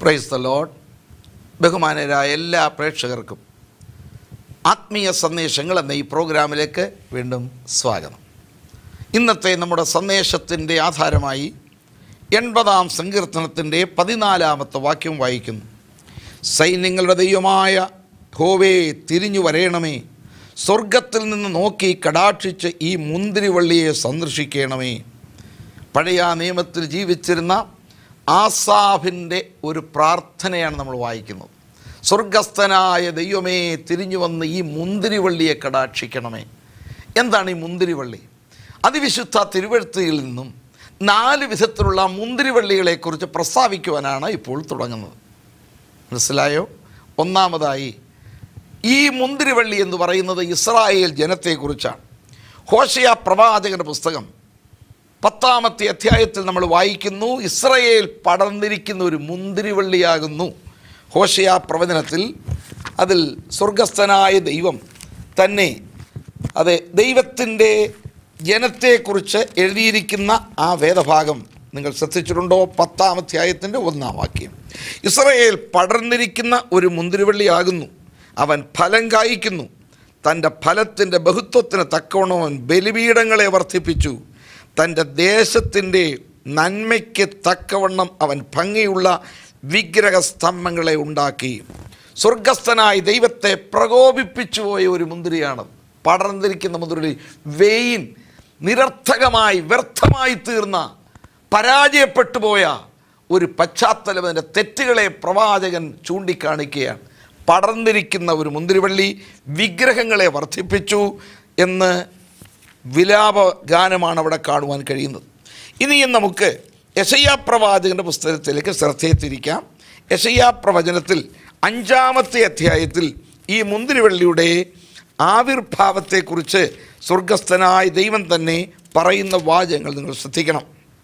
praise the load ബഹുമാനരായ എല്ലാ പ്രേക്ഷകർക്കും ആത്മീയ സന്ദേശങ്ങൾ എന്ന ഈ പ്രോഗ്രാമിലേക്ക് വീണ്ടും സ്വാഗതം ഇന്നത്തെ നമ്മുടെ സന്ദേശത്തിൻ്റെ ആധാരമായി എൺപതാം സങ്കീർത്തനത്തിൻ്റെ പതിനാലാമത്തെ വാക്യം വായിക്കുന്നു സൈന്യങ്ങളുടെ ദൈവമായ ഹോവേ തിരിഞ്ഞു വരയണമേ സ്വർഗത്തിൽ നിന്ന് നോക്കി കടാക്ഷിച്ച് ഈ മുന്തിരിവള്ളിയെ സന്ദർശിക്കണമേ പഴയ നിയമത്തിൽ ജീവിച്ചിരുന്ന ആസാഫിൻ്റെ ഒരു പ്രാർത്ഥനയാണ് നമ്മൾ വായിക്കുന്നത് സ്വർഗസ്ഥനായ ദൈവമേ തിരിഞ്ഞു വന്ന് ഈ മുന്തിരിവള്ളിയെ കടാക്ഷിക്കണമേ എന്താണ് ഈ മുന്തിരിവള്ളി അതിവിശുദ്ധ തിരുവഴുത്തുകളിൽ നിന്നും നാല് വിധത്തിലുള്ള മുന്തിരിവള്ളികളെക്കുറിച്ച് പ്രസ്താവിക്കുവാനാണ് ഇപ്പോൾ തുടങ്ങുന്നത് മനസ്സിലായോ ഒന്നാമതായി ഈ മുന്തിരിവള്ളി എന്ന് പറയുന്നത് ഇസ്രായേൽ ജനത്തെക്കുറിച്ചാണ് ഹോഷയ പ്രവാചകന്റെ പുസ്തകം പത്താമത്തെ അധ്യായത്തിൽ നമ്മൾ വായിക്കുന്നു ഇസ്രയേൽ പടർന്നിരിക്കുന്ന ഒരു മുന്തിരിവള്ളിയാകുന്നു ഹോഷയ പ്രവചനത്തിൽ അതിൽ സ്വർഗസ്ഥനായ ദൈവം തന്നെ അതെ ദൈവത്തിൻ്റെ ജനത്തെക്കുറിച്ച് എഴുതിയിരിക്കുന്ന ആ വേദഭാഗം നിങ്ങൾ ശ്രദ്ധിച്ചിട്ടുണ്ടോ പത്താം അധ്യായത്തിൻ്റെ ഒന്നാം വാക്യം ഇസ്രയേൽ പടർന്നിരിക്കുന്ന ഒരു മുന്തിരിവള്ളിയാകുന്നു അവൻ ഫലം കായ്ക്കുന്നു തൻ്റെ ഫലത്തിൻ്റെ ബഹുത്വത്തിന് തക്കവണ്ണം അവൻ ബലിപീഠങ്ങളെ വർദ്ധിപ്പിച്ചു തൻ്റെ ദേശത്തിൻ്റെ നന്മയ്ക്ക് തക്കവണ്ണം അവൻ ഭംഗിയുള്ള വിഗ്രഹ സ്തംഭങ്ങളെ ഉണ്ടാക്കി സ്വർഗസ്ഥനായി ദൈവത്തെ പ്രകോപിപ്പിച്ചു പോയ ഒരു മുന്തിരിയാണ് പടർന്നിരിക്കുന്ന മുന്തിരി വെയിൻ നിരർത്ഥകമായി വ്യർത്ഥമായി തീർന്ന പരാജയപ്പെട്ടു പോയ ഒരു പശ്ചാത്തലം അതിൻ്റെ തെറ്റുകളെ പ്രവാചകൻ ചൂണ്ടിക്കാണിക്കുകയാണ് പടർന്നിരിക്കുന്ന ഒരു മുന്തിരിവള്ളി വിഗ്രഹങ്ങളെ വർദ്ധിപ്പിച്ചു എന്ന് വിലാപ ഗാനമാണ് അവിടെ കാണുവാൻ കഴിയുന്നത് ഇനിയും നമുക്ക് യശയ്യാ പ്രവാചകൻ്റെ പുസ്തകത്തിലേക്ക് ശ്രദ്ധയെത്തിരിക്കാം യശയ്യാ പ്രവചനത്തിൽ അഞ്ചാമത്തെ അധ്യായത്തിൽ ഈ മുന്തിരിവള്ളിയുടെ ആവിർഭാവത്തെക്കുറിച്ച് സ്വർഗസ്ഥനായ ദൈവം തന്നെ പറയുന്ന വാചകങ്ങൾ നിങ്ങൾ ശ്രദ്ധിക്കണം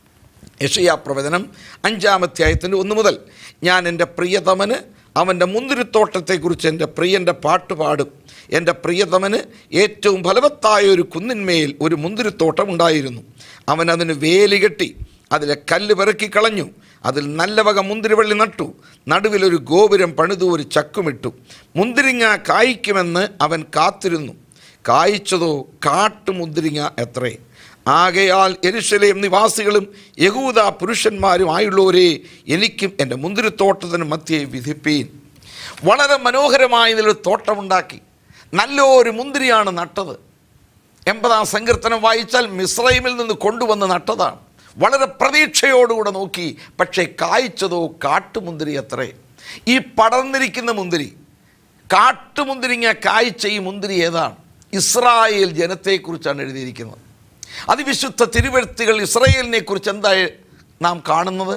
യഷയാ പ്രവചനം അഞ്ചാമധ്യായത്തിൻ്റെ ഒന്ന് മുതൽ ഞാൻ എൻ്റെ പ്രിയതമന് അവൻ്റെ മുന്തിരിത്തോട്ടത്തെക്കുറിച്ച് എൻ്റെ പ്രിയൻ്റെ പാട്ട് പാടും എൻ്റെ പ്രിയതമന് ഏറ്റവും ഫലവത്തായ ഒരു കുന്നിന്മേൽ ഒരു മുന്തിരിത്തോട്ടം ഉണ്ടായിരുന്നു അവൻ അതിന് വേലി കെട്ടി അതിലെ കല്ല് പെറുക്കി കളഞ്ഞു അതിൽ നല്ല വക മുന്തിരിവള്ളി നട്ടു നടുവിലൊരു ഗോപുരം പണിതു ഒരു ചക്കുമിട്ടു മുന്തിരിങ്ങ കായ്ക്കുമെന്ന് അവൻ കാത്തിരുന്നു കായ്ച്ചതോ കാട്ടുമുന്തിരിങ്ങ എത്രേ ആകയാൽ എരുഷലേം നിവാസികളും യഹൂദ പുരുഷന്മാരുമായുള്ളവരെ എനിക്കും എൻ്റെ മുന്തിരിത്തോട്ടത്തിന് മധ്യേ വിധിപ്പീൻ വളരെ മനോഹരമായ ഇതിലൊരു തോട്ടമുണ്ടാക്കി നല്ലൊരു മുന്തിരിയാണ് നട്ടത് എൺപതാം സങ്കീർത്തനം വായിച്ചാൽ മിസ്രൈമിൽ നിന്ന് കൊണ്ടുവന്ന് നട്ടതാണ് വളരെ പ്രതീക്ഷയോടുകൂടെ നോക്കി പക്ഷേ കായ്ച്ചതോ കാട്ടുമുന്തിരി അത്രേ ഈ പടർന്നിരിക്കുന്ന മുന്തിരി കാട്ടുമുന്തിരിങ്ങ കായ്ച്ച ഈ മുന്തിരി ഏതാണ് ഇസ്രായേൽ ജനത്തെക്കുറിച്ചാണ് എഴുതിയിരിക്കുന്നത് അതിവിശുദ്ധ തിരുവഴുത്തുകൾ ഇസ്രയേലിനെ കുറിച്ച് എന്താ നാം കാണുന്നത്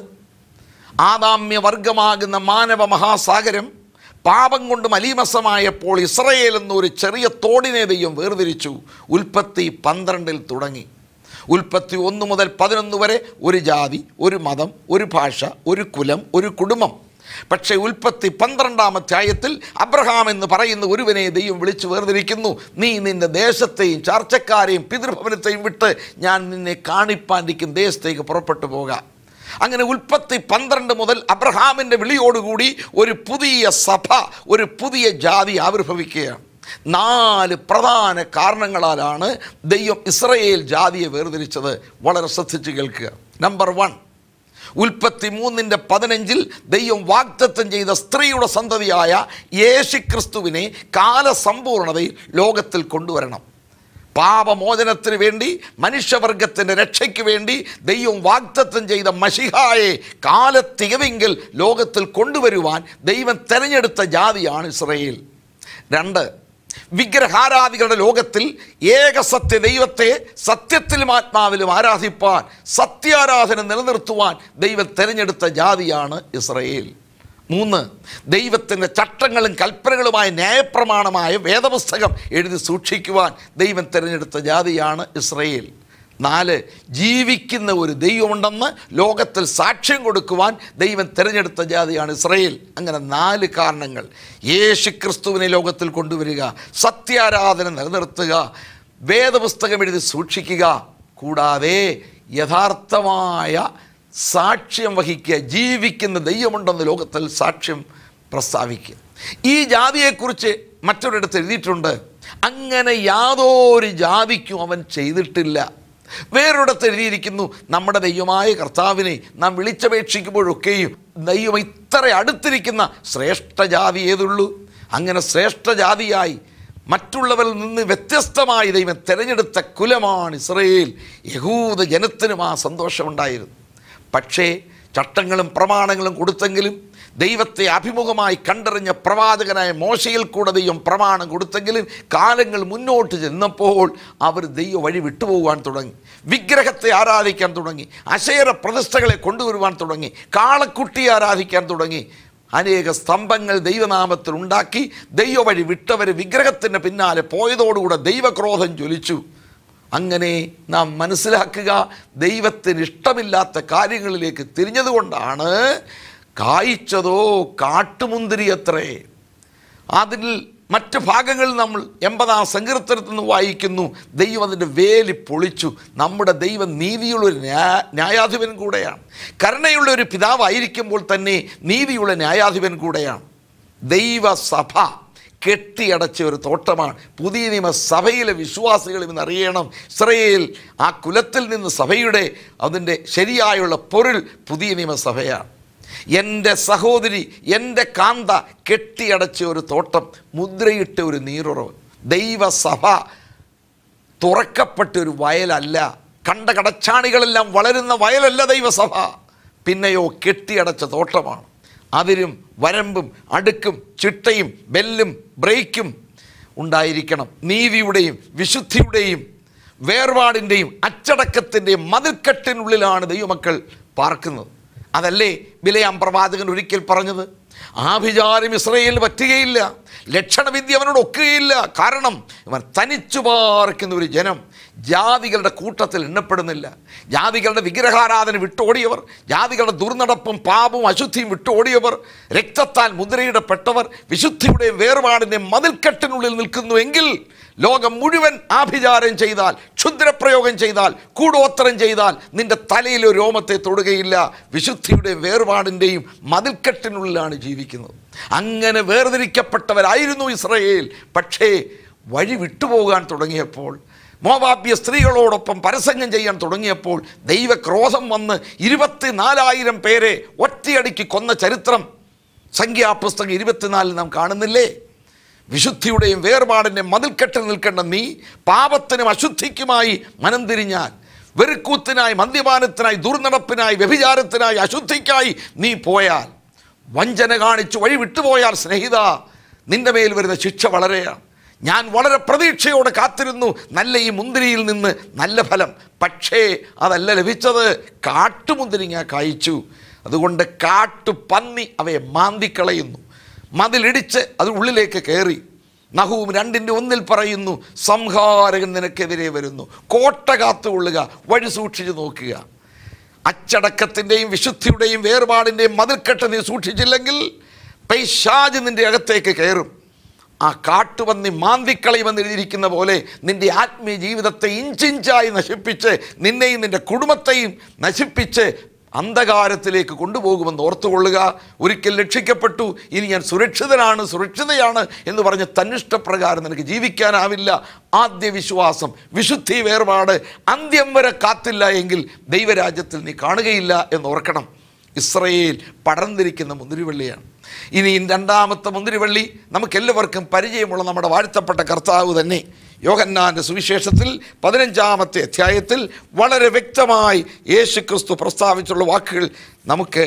ആദാമ്യ വർഗമാകുന്ന മാനവ മഹാസാഗരം പാപം കൊണ്ട് മലീമസമായപ്പോൾ ഇസ്രയേൽ എന്നൊരു ചെറിയ തോടിനെ ദൈവം വേർതിരിച്ചു ഉൽപ്പത്തി പന്ത്രണ്ടിൽ തുടങ്ങി ഉൽപ്പത്തി ഒന്ന് മുതൽ പതിനൊന്ന് വരെ ഒരു ജാതി ഒരു മതം ഒരു ഭാഷ ഒരു കുലം ഒരു കുടുംബം പക്ഷേ ഉൽപ്പത്തി പന്ത്രണ്ടാം അധ്യായത്തിൽ അബ്രഹാം എന്ന് പറയുന്ന ഒരുവനെ ദൈവം വിളിച്ചു വേർതിരിക്കുന്നു നീ നിന്റെ ദേശത്തെയും ചർച്ചക്കാരെയും പിതൃഭവനത്തെയും വിട്ട് ഞാൻ നിന്നെ കാണിപ്പാണ്ടിക്കും ദേശത്തേക്ക് പുറപ്പെട്ടു പോകാം അങ്ങനെ ഉൽപ്പത്തി പന്ത്രണ്ട് മുതൽ അബ്രഹാമിൻ്റെ വിളിയോടുകൂടി ഒരു പുതിയ സഭ ഒരു പുതിയ ജാതി ആവിർഭവിക്കുകയാണ് നാല് പ്രധാന കാരണങ്ങളാലാണ് ദൈവം ഇസ്രയേൽ ജാതിയെ വേർതിരിച്ചത് വളരെ ശ്രദ്ധിച്ച് കേൾക്കുക നമ്പർ വൺ ഉൽപ്പത്തി മൂന്നിൻ്റെ പതിനഞ്ചിൽ ദൈവം വാഗ്ദത്തം ചെയ്ത സ്ത്രീയുടെ സന്തതിയായ യേശുക്രിസ്തുവിനെ കാലസമ്പൂർണതയിൽ ലോകത്തിൽ കൊണ്ടുവരണം പാപമോചനത്തിന് വേണ്ടി മനുഷ്യവർഗത്തിൻ്റെ രക്ഷയ്ക്ക് വേണ്ടി ദൈവം വാഗ്ദത്തം ചെയ്ത മഷിഹായെ കാലത്തികവെങ്കിൽ ലോകത്തിൽ കൊണ്ടുവരുവാൻ ദൈവം തെരഞ്ഞെടുത്ത ജാതിയാണ് ഇസ്രയേൽ രണ്ട് വിഗ്രഹാരാധികളുടെ ലോകത്തിൽ ഏകസത്യ ദൈവത്തെ സത്യത്തിലും ആത്മാവിലും ആരാധിപ്പാൻ സത്യാരാധന നിലനിർത്തുവാൻ ദൈവം തിരഞ്ഞെടുത്ത ജാതിയാണ് ഇസ്രയേൽ മൂന്ന് ദൈവത്തിൻ്റെ ചട്ടങ്ങളും കൽപ്പനകളുമായ ന്യായപ്രമാണമായ വേദപുസ്തകം എഴുതി സൂക്ഷിക്കുവാൻ ദൈവം തിരഞ്ഞെടുത്ത ജാതിയാണ് ഇസ്രയേൽ നാല് ജീവിക്കുന്ന ഒരു ദൈവമുണ്ടെന്ന് ലോകത്തിൽ സാക്ഷ്യം കൊടുക്കുവാൻ ദൈവം തിരഞ്ഞെടുത്ത ജാതിയാണ് ഇസ്രയേൽ അങ്ങനെ നാല് കാരണങ്ങൾ യേശു ക്രിസ്തുവിനെ ലോകത്തിൽ കൊണ്ടുവരിക സത്യാരാധന നിലനിർത്തുക വേദപുസ്തകം എഴുതി സൂക്ഷിക്കുക കൂടാതെ യഥാർത്ഥമായ സാക്ഷ്യം വഹിക്കുക ജീവിക്കുന്ന ദൈവമുണ്ടെന്ന് ലോകത്തിൽ സാക്ഷ്യം പ്രസ്താവിക്കുക ഈ ജാതിയെക്കുറിച്ച് മറ്റൊരിടത്ത് എഴുതിയിട്ടുണ്ട് അങ്ങനെ യാതൊരു ജാതിക്കും അവൻ ചെയ്തിട്ടില്ല വേറൊരിടത്ത് എഴുതിയിരിക്കുന്നു നമ്മുടെ ദൈവമായ കർത്താവിനെ നാം വിളിച്ചപേക്ഷിക്കുമ്പോഴൊക്കെയും ദൈവം ഇത്ര അടുത്തിരിക്കുന്ന ശ്രേഷ്ഠ ജാതി ഏതുള്ളൂ അങ്ങനെ ശ്രേഷ്ഠ ജാതിയായി മറ്റുള്ളവരിൽ നിന്ന് വ്യത്യസ്തമായി ദൈവം തിരഞ്ഞെടുത്ത കുലമാണ് ഇസ്രയേൽ യഹൂദ ജനത്തിനും ആ സന്തോഷമുണ്ടായിരുന്നു പക്ഷേ ചട്ടങ്ങളും പ്രമാണങ്ങളും കൊടുത്തെങ്കിലും ദൈവത്തെ അഭിമുഖമായി കണ്ടറിഞ്ഞ പ്രവാചകനായ മോശയിൽ കൂടെ ദൈവം പ്രമാണം കൊടുത്തെങ്കിലും കാലങ്ങൾ മുന്നോട്ട് ചെന്നപ്പോൾ അവർ ദൈവ വഴി വിട്ടുപോകുവാൻ തുടങ്ങി വിഗ്രഹത്തെ ആരാധിക്കാൻ തുടങ്ങി അശേര പ്രതിഷ്ഠകളെ കൊണ്ടുവരുവാൻ തുടങ്ങി കാളക്കുട്ടിയെ ആരാധിക്കാൻ തുടങ്ങി അനേക സ്തംഭങ്ങൾ ദൈവനാമത്തിൽ ഉണ്ടാക്കി ദൈവ വഴി വിട്ടവർ വിഗ്രഹത്തിൻ്റെ പിന്നാലെ പോയതോടുകൂടെ ദൈവക്രോധം ജ്വലിച്ചു അങ്ങനെ നാം മനസ്സിലാക്കുക ദൈവത്തിന് ഇഷ്ടമില്ലാത്ത കാര്യങ്ങളിലേക്ക് തിരിഞ്ഞതുകൊണ്ടാണ് കായ്ച്ചതോ കാട്ടുമുന്തിരി അത്രേ അതിൽ മറ്റ് ഭാഗങ്ങളിൽ നമ്മൾ എൺപതാം സങ്കീർത്തനത്തിൽ നിന്ന് വായിക്കുന്നു ദൈവം അതിൻ്റെ വേലി പൊളിച്ചു നമ്മുടെ ദൈവം നീതിയുള്ളൊരു ന്യാ ന്യായാധിപൻ കൂടെയാണ് കരുണയുള്ള ഒരു പിതാവായിരിക്കുമ്പോൾ തന്നെ നീതിയുള്ള ന്യായാധിപൻ കൂടെയാണ് ദൈവസഭ കെട്ടിയടച്ച ഒരു തോട്ടമാണ് പുതിയ നിയമസഭയിലെ വിശ്വാസികൾ ഇന്ന് അറിയണം ഇസ്രയേൽ ആ കുലത്തിൽ നിന്ന് സഭയുടെ അതിൻ്റെ ശരിയായുള്ള പൊരുൾ പുതിയ നിയമസഭയാണ് എൻ്റെ സഹോദരി എൻ്റെ കാന്ത കെട്ടിയടച്ച ഒരു തോട്ടം മുദ്രയിട്ട ഒരു നീറുറവ് ദൈവസഭ തുറക്കപ്പെട്ട ഒരു വയലല്ല കണ്ട കടച്ചാണികളെല്ലാം വളരുന്ന വയലല്ല ദൈവസഭ പിന്നെയോ കെട്ടിയടച്ച തോട്ടമാണ് അതിരും വരമ്പും അടുക്കും ചിട്ടയും ബെല്ലും ബ്രേക്കും ഉണ്ടായിരിക്കണം നീതിയുടെയും വിശുദ്ധിയുടെയും വേർപാടിൻ്റെയും അച്ചടക്കത്തിൻ്റെയും മതിൽക്കെട്ടിനുള്ളിലാണ് ദൈവമക്കൾ പാർക്കുന്നത് അതല്ലേ ബിലയാം പ്രവാചകൻ ഒരിക്കൽ പറഞ്ഞത് ആഭിചാരം ഇസ്രയേലിന് പറ്റുകയില്ല ലക്ഷണവിദ്യ അവനോട് ഒക്കുകയില്ല കാരണം ഇവൻ തനിച്ചു പാർക്കുന്ന ഒരു ജനം ജാതികളുടെ കൂട്ടത്തിൽ എണ്ണപ്പെടുന്നില്ല ജാതികളുടെ വിഗ്രഹാരാധന വിട്ടോടിയവർ ജാതികളുടെ ദുർനടപ്പും പാപവും അശുദ്ധിയും വിട്ടോടിയവർ രക്തത്താൽ മുദ്രയിടപ്പെട്ടവർ വിശുദ്ധിയുടെയും വേർപാടിൻ്റെയും മതിൽക്കെട്ടിനുള്ളിൽ നിൽക്കുന്നുവെങ്കിൽ ലോകം മുഴുവൻ ആഭിചാരം ചെയ്താൽ ക്ഷുദ്രപ്രയോഗം ചെയ്താൽ കൂടോത്തരം ചെയ്താൽ നിന്റെ തലയിലെ രോമത്തെ തൊടുകയില്ല വിശുദ്ധിയുടെയും വേർപാടിൻ്റെയും മതിൽക്കെട്ടിനുള്ളിലാണ് ജീവിക്കുന്നത് അങ്ങനെ വേർതിരിക്കപ്പെട്ടവരായിരുന്നു ഇസ്രയേൽ പക്ഷേ വഴി വിട്ടുപോകാൻ തുടങ്ങിയപ്പോൾ മോവാബ്യ സ്ത്രീകളോടൊപ്പം പരസംഗം ചെയ്യാൻ തുടങ്ങിയപ്പോൾ ദൈവക്രോധം വന്ന് ഇരുപത്തിനാലായിരം പേരെ ഒറ്റയടിക്ക് കൊന്ന ചരിത്രം സംഖ്യാപുസ്തകം ഇരുപത്തിനാലിൽ നാം കാണുന്നില്ലേ വിശുദ്ധിയുടെയും വേർപാടിൻ്റെയും മതിൽക്കെട്ടിൽ നിൽക്കേണ്ട നീ പാപത്തിനും അശുദ്ധിക്കുമായി മനം തിരിഞ്ഞാൽ വെറുക്കൂത്തിനായി മദ്യപാനത്തിനായി ദുർനടപ്പിനായി വ്യഭിചാരത്തിനായി അശുദ്ധിക്കായി നീ പോയാൽ വഞ്ചന കാണിച്ച് വഴി വിട്ടുപോയാൽ സ്നേഹിത നിന്റെ മേൽ വരുന്ന ശിക്ഷ വളരെയാണ് ഞാൻ വളരെ പ്രതീക്ഷയോടെ കാത്തിരുന്നു നല്ല ഈ മുന്തിരിയിൽ നിന്ന് നല്ല ഫലം പക്ഷേ അതല്ല ലഭിച്ചത് കാട്ടുമുന്തിരിങ്ങ കായ്ച്ചു അതുകൊണ്ട് കാട്ടുപന്നി അവയെ മാന്തിക്കളയുന്നു മതിലിടിച്ച് അത് ഉള്ളിലേക്ക് കയറി നഹൂം രണ്ടിൻ്റെ ഒന്നിൽ പറയുന്നു സംഹാരകൻ നിനക്കെതിരെ വരുന്നു കോട്ട കാത്തുകൊള്ളുക വഴി സൂക്ഷിച്ചു നോക്കുക അച്ചടക്കത്തിൻ്റെയും വിശുദ്ധിയുടെയും വേർപാടിൻ്റെയും മതിൽക്കെട്ട് നീ സൂക്ഷിച്ചില്ലെങ്കിൽ പൈശാജ് നിൻ്റെ അകത്തേക്ക് കയറും ആ കാട്ടുപന്നി മാന്തിക്കളയുമെന്ന് എഴുതിയിരിക്കുന്ന പോലെ നിൻ്റെ ആത്മീയ ജീവിതത്തെ ഇഞ്ചിഞ്ചായി നശിപ്പിച്ച് നിന്നെയും നിൻ്റെ കുടുംബത്തെയും നശിപ്പിച്ച് അന്ധകാരത്തിലേക്ക് കൊണ്ടുപോകുമെന്ന് ഓർത്തുകൊള്ളുക ഒരിക്കൽ രക്ഷിക്കപ്പെട്ടു ഇനി ഞാൻ സുരക്ഷിതനാണ് സുരക്ഷിതയാണ് എന്ന് പറഞ്ഞ് തന്നിഷ്ടപ്രകാരം നിനക്ക് ജീവിക്കാനാവില്ല ആദ്യ വിശ്വാസം വിശുദ്ധി വേർപാട് അന്ത്യം വരെ കാത്തില്ല എങ്കിൽ ദൈവരാജ്യത്തിൽ നീ കാണുകയില്ല എന്ന് ഓർക്കണം ഇസ്രയേൽ പടർന്നിരിക്കുന്ന മുന്തിരിവള്ളിയാണ് ഇനി രണ്ടാമത്തെ മുന്തിരിവള്ളി നമുക്കെല്ലാവർക്കും പരിചയമുള്ള നമ്മുടെ വാഴ്ത്തപ്പെട്ട കർത്താവ് തന്നെ യോഹന്നാൻ്റെ സുവിശേഷത്തിൽ പതിനഞ്ചാമത്തെ അധ്യായത്തിൽ വളരെ വ്യക്തമായി യേശു ക്രിസ്തു പ്രസ്താവിച്ചുള്ള വാക്കുകൾ നമുക്ക്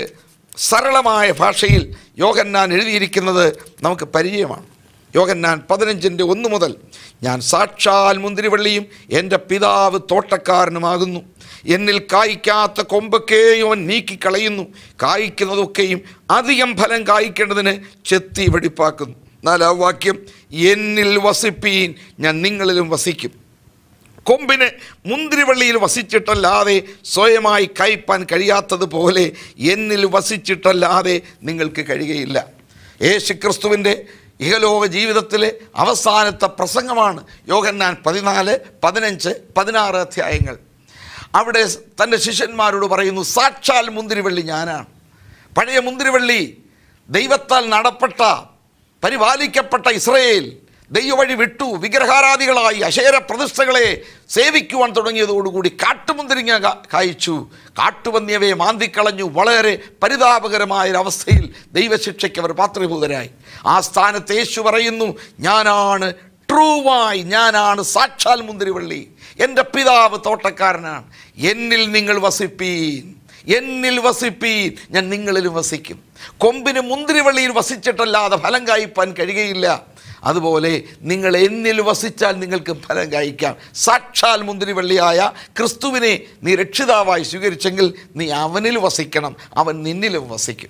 സരളമായ ഭാഷയിൽ യോഹന്നാൻ എഴുതിയിരിക്കുന്നത് നമുക്ക് പരിചയമാണ് യോഹന്നാൻ പതിനഞ്ചിൻ്റെ ഒന്ന് മുതൽ ഞാൻ സാക്ഷാൽ മുന്തിരിവള്ളിയും എൻ്റെ പിതാവ് തോട്ടക്കാരനുമാകുന്നു എന്നിൽ കായ്ക്കാത്ത കൊമ്പൊക്കെയും അവൻ നീക്കിക്കളയുന്നു കായ്ക്കുന്നതൊക്കെയും അധികം ഫലം കായ്ക്കേണ്ടതിന് ചെത്തി വെടിപ്പാക്കുന്നു നാലാം വാക്യം എന്നിൽ വസിപ്പീൻ ഞാൻ നിങ്ങളിലും വസിക്കും കൊമ്പിന് മുന്തിരിവള്ളിയിൽ വസിച്ചിട്ടല്ലാതെ സ്വയമായി കയ്പാൻ കഴിയാത്തതുപോലെ എന്നിൽ വസിച്ചിട്ടല്ലാതെ നിങ്ങൾക്ക് കഴിയുകയില്ല യേശു ക്രിസ്തുവിൻ്റെ ഇഹലോക ജീവിതത്തിലെ അവസാനത്തെ പ്രസംഗമാണ് യോഹന്നാൻ പതിനാല് പതിനഞ്ച് പതിനാറ് അധ്യായങ്ങൾ അവിടെ തൻ്റെ ശിഷ്യന്മാരോട് പറയുന്നു സാക്ഷാൽ മുന്തിരിവള്ളി ഞാനാണ് പഴയ മുന്തിരിവള്ളി ദൈവത്താൽ നടപ്പെട്ട പരിപാലിക്കപ്പെട്ട ഇസ്രയേൽ ദൈവവഴി വിട്ടു വിഗ്രഹാരാധികളായി അശേര പ്രതിഷ്ഠകളെ സേവിക്കുവാൻ തുടങ്ങിയതോടുകൂടി കാട്ടുമുന്തിരിങ്ങ കാ- കായ്ച്ചു കാട്ടുപന്നിയവയെ മാന്തിക്കളഞ്ഞു വളരെ പരിതാപകരമായൊരവസ്ഥയിൽ ദൈവശിക്ഷയ്ക്ക് അവർ പാത്രീഭൂതരായി ആ സ്ഥാനത്ത് യേശു പറയുന്നു ഞാനാണ് ട്രൂവായി ഞാനാണ് സാക്ഷാൽ മുന്തിരിവള്ളി എൻ്റെ പിതാവ് തോട്ടക്കാരനാണ് എന്നിൽ നിങ്ങൾ വസിപ്പീൻ എന്നിൽ വസിപ്പീൻ ഞാൻ നിങ്ങളിലും വസിക്കും കൊമ്പിന് മുന്തിരിവള്ളിയിൽ വസിച്ചിട്ടല്ലാതെ ഫലം കായ്പാൻ കഴിയുകയില്ല അതുപോലെ നിങ്ങൾ എന്നിൽ വസിച്ചാൽ നിങ്ങൾക്ക് ഫലം കായ്ക്കാം സാക്ഷാൽ മുന്തിരിവള്ളിയായ ക്രിസ്തുവിനെ നീ രക്ഷിതാവായി സ്വീകരിച്ചെങ്കിൽ നീ അവനിൽ വസിക്കണം അവൻ നിന്നിലും വസിക്കും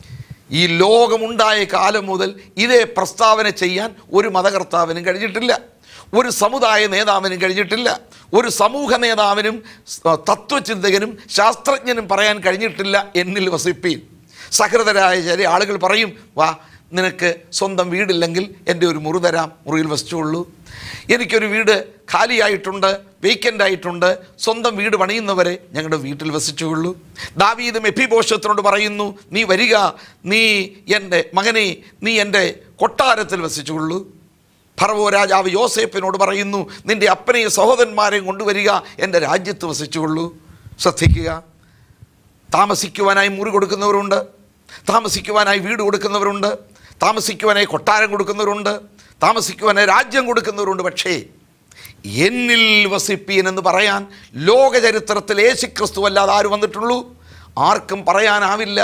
ഈ ലോകമുണ്ടായ കാലം മുതൽ ഇതേ പ്രസ്താവന ചെയ്യാൻ ഒരു മതകർത്താവിനും കഴിഞ്ഞിട്ടില്ല ഒരു സമുദായ നേതാവിനും കഴിഞ്ഞിട്ടില്ല ഒരു സമൂഹ നേതാവിനും സ- തത്വചിന്തകനും ശാസ്ത്രജ്ഞനും പറയാൻ കഴിഞ്ഞിട്ടില്ല എന്നിൽ വസിപ്പീൻ സഹൃദരായ ചില ആളുകൾ പറയും വാ നിനക്ക് സ്വന്തം വീടില്ലെങ്കിൽ എൻ്റെ ഒരു മുറി തരാം മുറിയിൽ വസിച്ചുള്ളൂ എനിക്കൊരു വീട് ഖാലിയായിട്ടുണ്ട് വേക്കൻ്റ് ആയിട്ടുണ്ട് സ്വന്തം വീട് പണിയുന്നവരെ ഞങ്ങളുടെ വീട്ടിൽ വസിച്ചുകൊള്ളൂ ദാവീദ് മെഫിബോഷത്തിനോട് പറയുന്നു നീ വരിക നീ എൻ്റെ മകനെ നീ എൻ്റെ കൊട്ടാരത്തിൽ വസിച്ചുകൊള്ളൂ ഫറവോ രാജാവ് യോസേപ്പിനോട് പറയുന്നു നിൻ്റെ അപ്പനെയും സഹോദരന്മാരെയും കൊണ്ടുവരിക എൻ്റെ രാജ്യത്ത് വസിച്ചുകൊള്ളൂ ശ്രദ്ധിക്കുക താമസിക്കുവാനായി മുറി കൊടുക്കുന്നവരുണ്ട് താമസിക്കുവാനായി വീട് കൊടുക്കുന്നവരുണ്ട് താമസിക്കുവാനായി കൊട്ടാരം കൊടുക്കുന്നവരുണ്ട് താമസിക്കുവാനായി രാജ്യം കൊടുക്കുന്നവരുണ്ട് പക്ഷേ എന്നിൽ വസിപ്പീൻ എന്ന് പറയാൻ ലോകചരിത്രത്തിൽ യേശുക്രിസ്തു അല്ലാതെ ആര് വന്നിട്ടുള്ളൂ ആർക്കും പറയാനാവില്ല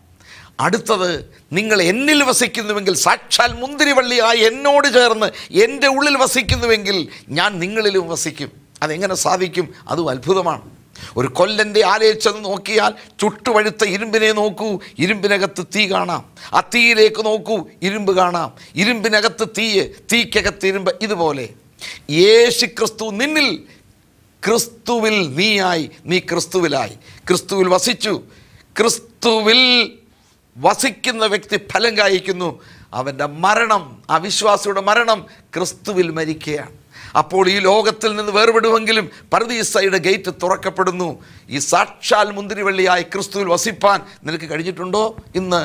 അടുത്തത് നിങ്ങൾ എന്നിൽ വസിക്കുന്നുവെങ്കിൽ സാക്ഷാൽ മുന്തിരിവള്ളിയായി എന്നോട് ചേർന്ന് എൻ്റെ ഉള്ളിൽ വസിക്കുന്നുവെങ്കിൽ ഞാൻ നിങ്ങളിലും വസിക്കും അതെങ്ങനെ സാധിക്കും അതും അത്ഭുതമാണ് ഒരു കൊല്ലൻ്റെ ആലയിൽ ചെന്ന് നോക്കിയാൽ ചുട്ടുവഴുത്ത ഇരുമ്പിനെ നോക്കൂ ഇരുമ്പിനകത്ത് തീ കാണാം ആ തീയിലേക്ക് നോക്കൂ ഇരുമ്പ് കാണാം ഇരുമ്പിനകത്ത് തീയ് തീക്കകത്ത് ഇരുമ്പ് ഇതുപോലെ യേശു ക്രിസ്തു നിന്നിൽ ക്രിസ്തുവിൽ നീയായി നീ ക്രിസ്തുവിലായി ക്രിസ്തുവിൽ വസിച്ചു ക്രിസ്തുവിൽ വസിക്കുന്ന വ്യക്തി ഫലം കായ്ക്കുന്നു അവൻ്റെ മരണം ആ വിശ്വാസിയുടെ മരണം ക്രിസ്തുവിൽ മരിക്കുകയാണ് അപ്പോൾ ഈ ലോകത്തിൽ നിന്ന് വേർപെടുമെങ്കിലും പരദീസയുടെ ഗേറ്റ് തുറക്കപ്പെടുന്നു ഈ സാക്ഷാൽ മുന്തിരിവള്ളിയായി ക്രിസ്തുവിൽ വസിപ്പാൻ നിനക്ക് കഴിഞ്ഞിട്ടുണ്ടോ ഇന്ന്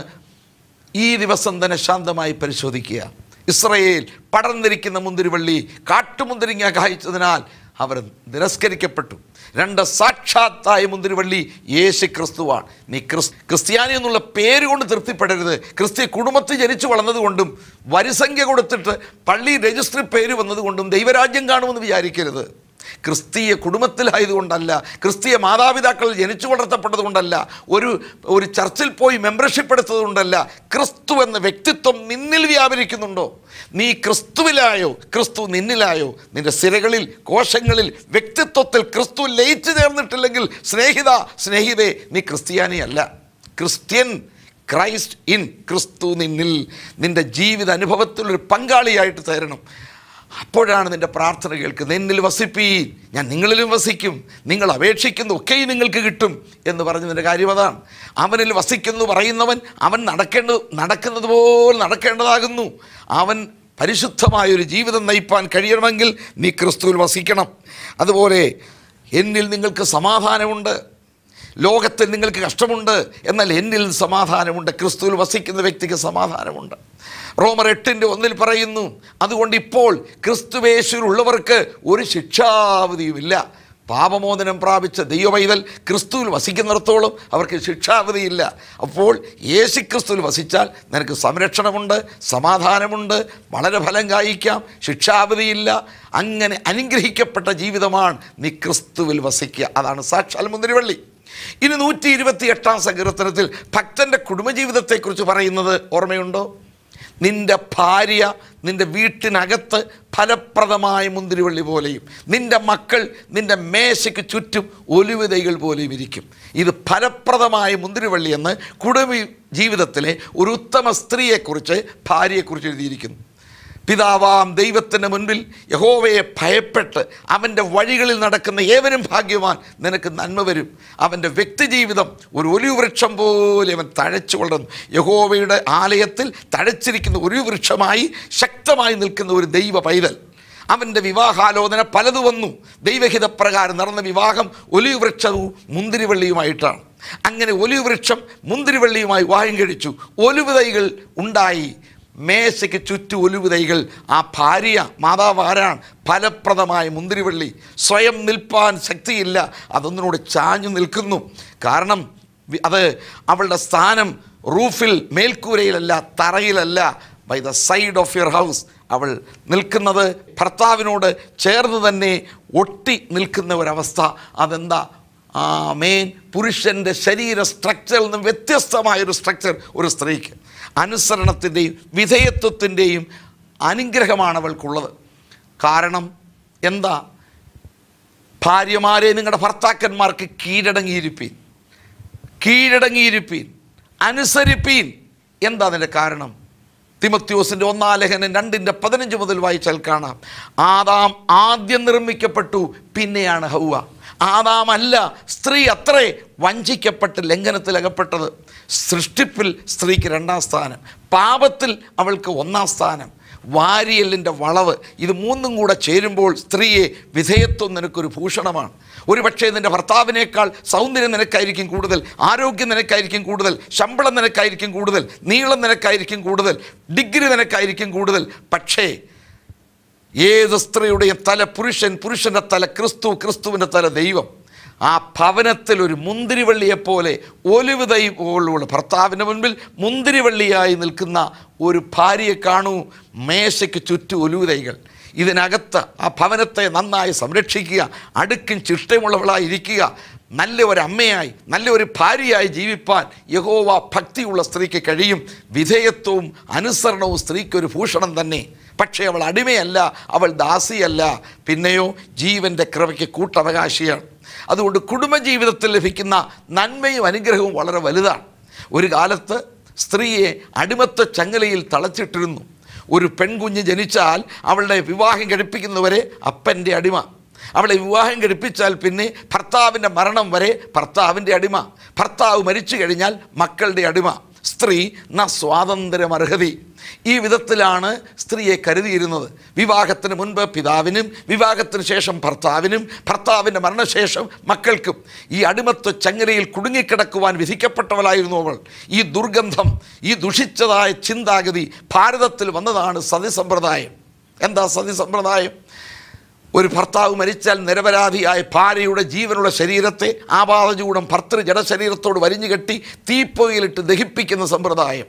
ഈ ദിവസം തന്നെ ശാന്തമായി പരിശോധിക്കുക ഇസ്രയേൽ പടർന്നിരിക്കുന്ന മുന്തിരിവള്ളി കാട്ടുമുന്തിരിങ്ങ കായ്ച്ചതിനാൽ അവർ തിരസ്കരിക്കപ്പെട്ടു രണ്ട് സാക്ഷാത്തായ മുന്തിരിവള്ളി യേശു ക്രിസ്തുവാണ് നീ ക്രിസ് ക്രിസ്ത്യാനി എന്നുള്ള പേര് കൊണ്ട് തൃപ്തിപ്പെടരുത് ക്രിസ്ത്യ കുടുംബത്തിൽ ജനിച്ചു വളർന്നതുകൊണ്ടും വരിസംഖ്യ കൊടുത്തിട്ട് പള്ളി രജിസ്ട്രി പേര് വന്നതുകൊണ്ടും ദൈവരാജ്യം കാണുമെന്ന് വിചാരിക്കരുത് ക്രിസ്തീയ കുടുംബത്തിലായതുകൊണ്ടല്ല ക്രിസ്തീയ മാതാപിതാക്കൾ ജനിച്ചു വളർത്തപ്പെട്ടതുകൊണ്ടല്ല ഒരു ഒരു ചർച്ചിൽ പോയി മെമ്പർഷിപ്പ് എടുത്തതുകൊണ്ടല്ല ക്രിസ്തു എന്ന വ്യക്തിത്വം നിന്നിൽ വ്യാപരിക്കുന്നുണ്ടോ നീ ക്രിസ്തുവിലായോ ക്രിസ്തു നിന്നിലായോ നിന്റെ സിരകളിൽ കോശങ്ങളിൽ വ്യക്തിത്വത്തിൽ ക്രിസ്തു ലയിച്ചു ചേർന്നിട്ടില്ലെങ്കിൽ സ്നേഹിത സ്നേഹിതേ നീ ക്രിസ്ത്യാനിയല്ല ക്രിസ്ത്യൻ ക്രൈസ്റ്റ് ഇൻ ക്രിസ്തു നിന്നിൽ നിന്റെ ജീവിത അനുഭവത്തിൽ ഒരു പങ്കാളിയായിട്ട് ചേരണം അപ്പോഴാണ് നിന്റെ പ്രാർത്ഥന കേൾക്കുന്നത് എന്നിൽ വസിപ്പീൻ ഞാൻ നിങ്ങളിലും വസിക്കും നിങ്ങൾ അപേക്ഷിക്കുന്ന ഒക്കെയും നിങ്ങൾക്ക് കിട്ടും എന്ന് പറഞ്ഞതിൻ്റെ കാര്യം അതാണ് അവനിൽ വസിക്കുന്നു പറയുന്നവൻ അവൻ നടക്കേണ്ടത് നടക്കുന്നത് പോലെ നടക്കേണ്ടതാകുന്നു അവൻ പരിശുദ്ധമായൊരു ജീവിതം നയിപ്പാൻ കഴിയണമെങ്കിൽ നീ ക്രിസ്തുവിൽ വസിക്കണം അതുപോലെ എന്നിൽ നിങ്ങൾക്ക് സമാധാനമുണ്ട് ലോകത്തിൽ നിങ്ങൾക്ക് കഷ്ടമുണ്ട് എന്നാൽ എന്നിൽ സമാധാനമുണ്ട് ക്രിസ്തുവിൽ വസിക്കുന്ന വ്യക്തിക്ക് സമാധാനമുണ്ട് റോമർ എട്ടിൻ്റെ ഒന്നിൽ പറയുന്നു അതുകൊണ്ട് ഇപ്പോൾ ക്രിസ്തുവേശുള്ളവർക്ക് ഒരു ശിക്ഷാവധിയുമില്ല പാപമോചനം പ്രാപിച്ച ദൈവപൈതൽ ക്രിസ്തുവിൽ വസിക്കുന്നിടത്തോളം അവർക്ക് ശിക്ഷാവധിയില്ല അപ്പോൾ യേശു ക്രിസ്തുവിൽ വസിച്ചാൽ നിനക്ക് സംരക്ഷണമുണ്ട് സമാധാനമുണ്ട് വളരെ ഫലം കായ്ക്കാം ശിക്ഷാവധിയില്ല അങ്ങനെ അനുഗ്രഹിക്കപ്പെട്ട ജീവിതമാണ് നീ ക്രിസ്തുവിൽ വസിക്കുക അതാണ് സാക്ഷാൽ മുന്തിരിവള്ളി ഇനി നൂറ്റി ഇരുപത്തി എട്ടാം സങ്കീർത്തനത്തിൽ ഭക്തൻ്റെ കുടുംബജീവിതത്തെക്കുറിച്ച് പറയുന്നത് ഓർമ്മയുണ്ടോ നിന്റെ ഭാര്യ നിന്റെ വീട്ടിനകത്ത് ഫലപ്രദമായ മുന്തിരിവള്ളി പോലെയും നിന്റെ മക്കൾ നിന്റെ മേശയ്ക്ക് ചുറ്റും ഒലിവിതൈകൾ പോലെയും ഇരിക്കും ഇത് ഫലപ്രദമായ മുന്തിരിവള്ളി എന്ന് കുടുംബ ജീവിതത്തിലെ ഒരു ഉത്തമ സ്ത്രീയെക്കുറിച്ച് ഭാര്യയെക്കുറിച്ച് എഴുതിയിരിക്കുന്നു പിതാവാം ദൈവത്തിൻ്റെ മുൻപിൽ യഹോവയെ ഭയപ്പെട്ട് അവൻ്റെ വഴികളിൽ നടക്കുന്ന ഏവനും ഭാഗ്യവാൻ നിനക്ക് നന്മ വരും അവൻ്റെ വ്യക്തിജീവിതം ഒരു ഒലിവ് വൃക്ഷം പോലെ അവൻ തഴച്ചു വളർന്നു യഹോവയുടെ ആലയത്തിൽ തഴച്ചിരിക്കുന്ന ഒരു വൃക്ഷമായി ശക്തമായി നിൽക്കുന്ന ഒരു ദൈവ പൈതൽ അവൻ്റെ വിവാഹാലോചന പലതു വന്നു ദൈവഹിതപ്രകാരം നടന്ന വിവാഹം ഒലിവ് വൃക്ഷവും മുന്തിരിവള്ളിയുമായിട്ടാണ് അങ്ങനെ ഒലിവ് വൃക്ഷം മുന്തിരിവള്ളിയുമായി വിവാഹം കഴിച്ചു ഒലിവ് തൈകൾ ഉണ്ടായി മേശയ്ക്ക് ചുറ്റും ഒലിവ് തൈകൾ ആ ഭാര്യ മാതാവ് ആരാണ് ഫലപ്രദമായ മുന്തിരിവള്ളി സ്വയം നിൽപ്പാൻ ശക്തിയില്ല അതൊന്നിനോട് ചാഞ്ഞു നിൽക്കുന്നു കാരണം വി- അത് അവളുടെ സ്ഥാനം റൂഫിൽ മേൽക്കൂരയിലല്ല തറയിലല്ല by the side of your house അവൾ നിൽക്കുന്നത് ഭർത്താവിനോട് ചേർന്ന് തന്നെ ഒട്ടി നിൽക്കുന്ന ഒരവസ്ഥ അതെന്താ ആ മെയിൻ പുരുഷൻ്റെ ശരീര സ്ട്രക്ചറിൽ നിന്നും വ്യത്യസ്തമായൊരു സ്ട്രക്ചർ ഒരു സ്ത്രീക്ക് അനുസരണത്തിൻ്റെയും വിധേയത്വത്തിൻ്റെയും അനുഗ്രഹമാണ് അവൾക്കുള്ളത് കാരണം എന്താ ഭാര്യമാരെ നിങ്ങളുടെ ഭർത്താക്കന്മാർക്ക് കീഴടങ്ങിയിരിപ്പീൻ കീഴടങ്ങിയിരിപ്പീൻ അനുസരിപ്പീൻ എന്താ അതിൻ്റെ കാരണം തിമത്യോസിൻ്റെ ഒന്നാം ലേഖനം രണ്ടിൻ്റെ പതിനഞ്ച് മുതൽ വായിച്ചാൽ കാണാം ആദാം ആദ്യം നിർമ്മിക്കപ്പെട്ടു പിന്നെയാണ് ഹൗവ ആദാമല്ല സ്ത്രീ അത്രേ വഞ്ചിക്കപ്പെട്ട് ലംഘനത്തിൽ അകപ്പെട്ടത് സൃഷ്ടിപ്പിൽ സ്ത്രീക്ക് രണ്ടാം സ്ഥാനം പാപത്തിൽ അവൾക്ക് ഒന്നാം സ്ഥാനം വാരിയലിൻ്റെ വളവ് ഇത് മൂന്നും കൂടെ ചേരുമ്പോൾ സ്ത്രീയെ വിധേയത്വം നിനക്കൊരു ഭൂഷണമാണ് ഒരു പക്ഷേ നിൻ്റെ ഭർത്താവിനേക്കാൾ സൗന്ദര്യം നിനക്കായിരിക്കും കൂടുതൽ ആരോഗ്യം നിനക്കായിരിക്കും കൂടുതൽ ശമ്പളം നിനക്കായിരിക്കും കൂടുതൽ നീളം നിനക്കായിരിക്കും കൂടുതൽ ഡിഗ്രി നിനക്കായിരിക്കും കൂടുതൽ പക്ഷേ ഏത് സ്ത്രീയുടെയും തല പുരുഷൻ പുരുഷൻ്റെ തല ക്രിസ്തു ക്രിസ്തുവിൻ്റെ തല ദൈവം ആ ഭവനത്തിൽ ഒരു മുന്തിരിവള്ളിയെപ്പോലെ ഒലിവ് തൈ പോലുള്ള ഭർത്താവിൻ്റെ മുൻപിൽ മുന്തിരിവള്ളിയായി നിൽക്കുന്ന ഒരു ഭാര്യയെ കാണൂ മേശയ്ക്ക് ചുറ്റും ഒലിവ് തൈകൾ ഇതിനകത്ത് ആ ഭവനത്തെ നന്നായി സംരക്ഷിക്കുക അടുക്കും ചിഷ്ടമുള്ളവളായി ഇരിക്കുക നല്ല ഒരു അമ്മയായി നല്ല ഒരു ഭാര്യയായി ജീവിപ്പാൻ യഹോവ ഭക്തിയുള്ള സ്ത്രീക്ക് കഴിയും വിധേയത്വവും അനുസരണവും സ്ത്രീക്കൊരു ഭൂഷണം തന്നെ പക്ഷേ അവൾ അടിമയല്ല അവൾ ദാസിയല്ല പിന്നെയോ ജീവൻ്റെ കൃപയ്ക്ക് കൂട്ടവകാശിയാണ് അതുകൊണ്ട് കുടുംബജീവിതത്തിൽ ലഭിക്കുന്ന നന്മയും അനുഗ്രഹവും വളരെ വലുതാണ് ഒരു കാലത്ത് സ്ത്രീയെ അടിമത്ത ചങ്ങലയിൽ തളച്ചിട്ടിരുന്നു ഒരു പെൺകുഞ്ഞ് ജനിച്ചാൽ അവളുടെ വിവാഹം കഴിപ്പിക്കുന്നവരെ അപ്പൻ്റെ അടിമ അവളെ വിവാഹം കഴിപ്പിച്ചാൽ പിന്നെ ഭർത്താവിൻ്റെ മരണം വരെ ഭർത്താവിൻ്റെ അടിമ ഭർത്താവ് മരിച്ചു കഴിഞ്ഞാൽ മക്കളുടെ അടിമ സ്ത്രീ ന സ്വാതന്ത്ര്യം അർഹതി ഈ വിധത്തിലാണ് സ്ത്രീയെ കരുതിയിരുന്നത് വിവാഹത്തിന് മുൻപ് പിതാവിനും വിവാഹത്തിന് ശേഷം ഭർത്താവിനും ഭർത്താവിൻ്റെ മരണശേഷം മക്കൾക്കും ഈ അടിമത്വ ചങ്ങലയിൽ കുടുങ്ങിക്കിടക്കുവാൻ വിധിക്കപ്പെട്ടവളായിരുന്നു അവൾ ഈ ദുർഗന്ധം ഈ ദുഷിച്ചതായ ചിന്താഗതി ഭാരതത്തിൽ വന്നതാണ് സതി സമ്പ്രദായം എന്താ സതി സമ്പ്രദായം ഒരു ഭർത്താവ് മരിച്ചാൽ നിരപരാധിയായ ഭാര്യയുടെ ജീവനുള്ള ശരീരത്തെ ആപാതചൂടം ഭർത്തൃ ജഡശരീരത്തോട് വരിഞ്ഞു കെട്ടി തീപ്പൊയിലിട്ട് ദഹിപ്പിക്കുന്ന സമ്പ്രദായം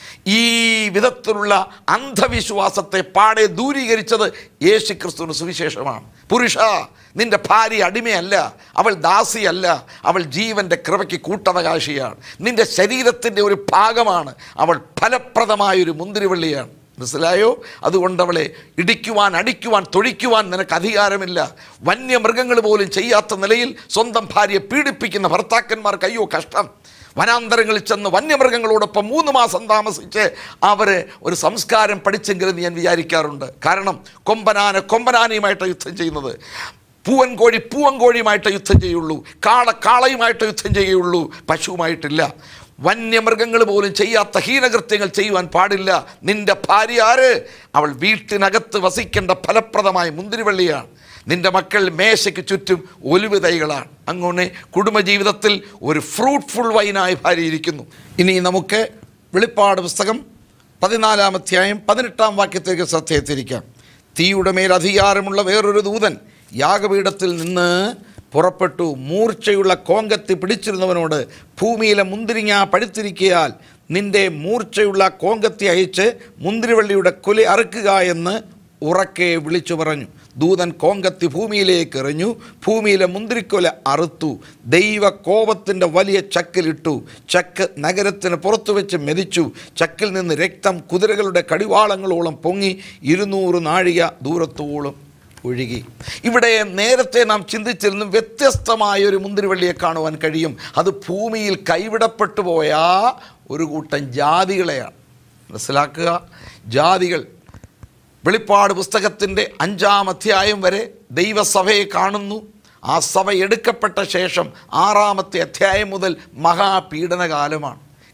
ഈ വിധത്തിലുള്ള അന്ധവിശ്വാസത്തെ പാടെ ദൂരീകരിച്ചത് യേശു ക്രിസ്തുവിന് സുവിശേഷമാണ് പുരുഷ നിന്റെ ഭാര്യ അടിമയല്ല അവൾ ദാസിയല്ല അവൾ ജീവൻ്റെ കൃപയ്ക്ക് കൂട്ടവകാശിയാണ് നിന്റെ ശരീരത്തിൻ്റെ ഒരു ഭാഗമാണ് അവൾ ഫലപ്രദമായൊരു മുന്തിരിവള്ളിയാണ് മനസ്സിലായോ അതുകൊണ്ട് അവളെ ഇടിക്കുവാൻ അടിക്കുവാൻ തൊഴിക്കുവാൻ നിനക്ക് അധികാരമില്ല വന്യമൃഗങ്ങൾ പോലും ചെയ്യാത്ത നിലയിൽ സ്വന്തം ഭാര്യയെ പീഡിപ്പിക്കുന്ന ഭർത്താക്കന്മാർക്ക് അയ്യോ കഷ്ടം വനാന്തരങ്ങളിൽ ചെന്ന് വന്യമൃഗങ്ങളോടൊപ്പം മൂന്ന് മാസം താമസിച്ച് അവർ ഒരു സംസ്കാരം പഠിച്ചെങ്കിലെന്ന് ഞാൻ വിചാരിക്കാറുണ്ട് കാരണം കൊമ്പനാന കൊമ്പനാനയുമായിട്ട് യുദ്ധം ചെയ്യുന്നത് പൂവൻ കോഴി പൂവൻ കോഴിയുമായിട്ട് യുദ്ധം ചെയ്യുള്ളൂ കാള കാളയുമായിട്ട് യുദ്ധം ചെയ്യുള്ളൂ പശുവുമായിട്ടില്ല വന്യമൃഗങ്ങൾ പോലും ചെയ്യാത്ത ഹീനകൃത്യങ്ങൾ ചെയ്യുവാൻ പാടില്ല നിന്റെ ഭാര്യ ആര് അവൾ വീട്ടിനകത്ത് വസിക്കേണ്ട ഫലപ്രദമായ മുന്തിരിവള്ളിയാണ് നിന്റെ മക്കൾ മേശയ്ക്ക് ചുറ്റും ഒലിവ് തൈകളാണ് അങ്ങനെ കുടുംബജീവിതത്തിൽ ഒരു ഫ്രൂട്ട്ഫുൾ വൈനായി ഭാര്യ ഇരിക്കുന്നു ഇനി നമുക്ക് വെളിപ്പാട് പുസ്തകം പതിനാലാം അധ്യായം പതിനെട്ടാം വാക്യത്തേക്ക് ശ്രദ്ധയെത്തിരിക്കാം തീയുടെ മേൽ അധികാരമുള്ള വേറൊരു ദൂതൻ യാഗപീഠത്തിൽ നിന്ന് പുറപ്പെട്ടു മൂർച്ചയുള്ള കോങ്കത്തി പിടിച്ചിരുന്നവനോട് ഭൂമിയിലെ മുന്തിരിങ്ങ പഴുത്തിരിക്കയാൽ നിന്റെ മൂർച്ചയുള്ള കോങ്കത്തി അയച്ച് മുന്തിരിവള്ളിയുടെ കുല അറുക്കുക എന്ന് ഉറക്കെ വിളിച്ചു പറഞ്ഞു ദൂതൻ കോങ്കത്തി ഭൂമിയിലേക്ക് എറിഞ്ഞു ഭൂമിയിലെ മുന്തിരിക്കൊല അറുത്തു ദൈവ കോപത്തിൻ്റെ വലിയ ചക്കിലിട്ടു ചക്ക് നഗരത്തിന് പുറത്തു വെച്ച് മെതിച്ചു ചക്കിൽ നിന്ന് രക്തം കുതിരകളുടെ കടിവാളങ്ങളോളം പൊങ്ങി ഇരുന്നൂറ് നാഴിക ദൂരത്തോളം ഒഴുകി ഇവിടെ നേരത്തെ നാം ചിന്തിച്ചിരുന്നു വ്യത്യസ്തമായ ഒരു മുന്തിരിവള്ളിയെ കാണുവാൻ കഴിയും അത് ഭൂമിയിൽ കൈവിടപ്പെട്ടു പോയ ഒരു കൂട്ടം ജാതികളെയാണ് മനസ്സിലാക്കുക ജാതികൾ വെളിപ്പാട് പുസ്തകത്തിൻ്റെ അഞ്ചാം അധ്യായം വരെ ദൈവസഭയെ കാണുന്നു ആ സഭ എടുക്കപ്പെട്ട ശേഷം ആറാമത്തെ അധ്യായം മുതൽ മഹാപീഡനകാലമാണ്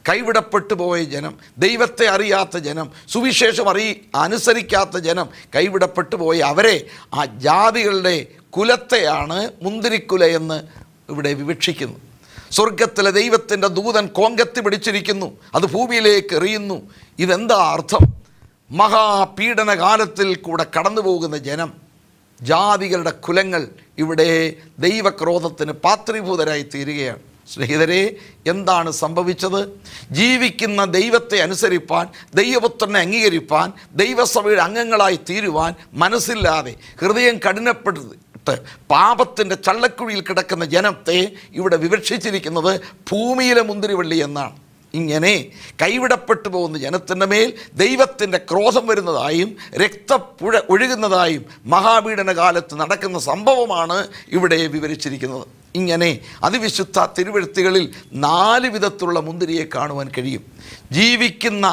കൈവിടപ്പെട്ടു പോയ ജനം ദൈവത്തെ അറിയാത്ത ജനം സുവിശേഷം അറിയി അനുസരിക്കാത്ത ജനം കൈവിടപ്പെട്ടു പോയ അവരെ ആ ജാതികളുടെ കുലത്തെയാണ് മുന്തിരിക്കുല എന്ന് ഇവിടെ വിവക്ഷിക്കുന്നു സ്വർഗത്തിലെ ദൈവത്തിൻ്റെ ദൂതൻ കോങ്കത്തി പിടിച്ചിരിക്കുന്നു അത് ഭൂമിയിലേക്ക് എറിയുന്നു ഇതെന്താ അർത്ഥം മഹാപീഡന കാലത്തിൽ കൂടെ കടന്നു പോകുന്ന ജനം ജാതികളുടെ കുലങ്ങൾ ഇവിടെ ദൈവക്രോധത്തിന് പാത്രീഭൂതരായി തീരുകയാണ് സ്നേഹിതരെ എന്താണ് സംഭവിച്ചത് ജീവിക്കുന്ന ദൈവത്തെ അനുസരിപ്പാൻ ദൈവപുത്രനെ അംഗീകരിപ്പാൻ ദൈവസഭയുടെ അംഗങ്ങളായി തീരുവാൻ മനസ്സില്ലാതെ ഹൃദയം കഠിനപ്പെടുത്തി പാപത്തിൻ്റെ ചള്ളക്കുഴിയിൽ കിടക്കുന്ന ജനത്തെ ഇവിടെ വിവക്ഷിച്ചിരിക്കുന്നത് ഭൂമിയിലെ മുന്തിരിവള്ളി എന്നാണ് ഇങ്ങനെ കൈവിടപ്പെട്ടു പോകുന്ന ജനത്തിൻ്റെ മേൽ ദൈവത്തിൻ്റെ ക്രോധം വരുന്നതായും രക്തപ്പുഴ ഒഴുകുന്നതായും മഹാപീഡന കാലത്ത് നടക്കുന്ന സംഭവമാണ് ഇവിടെ വിവരിച്ചിരിക്കുന്നത് ഇങ്ങനെ അതിവിശുദ്ധ തിരുവഴുത്തുകളിൽ നാല് വിധത്തിലുള്ള മുന്തിരിയെ കാണുവാൻ കഴിയും ജീവിക്കുന്ന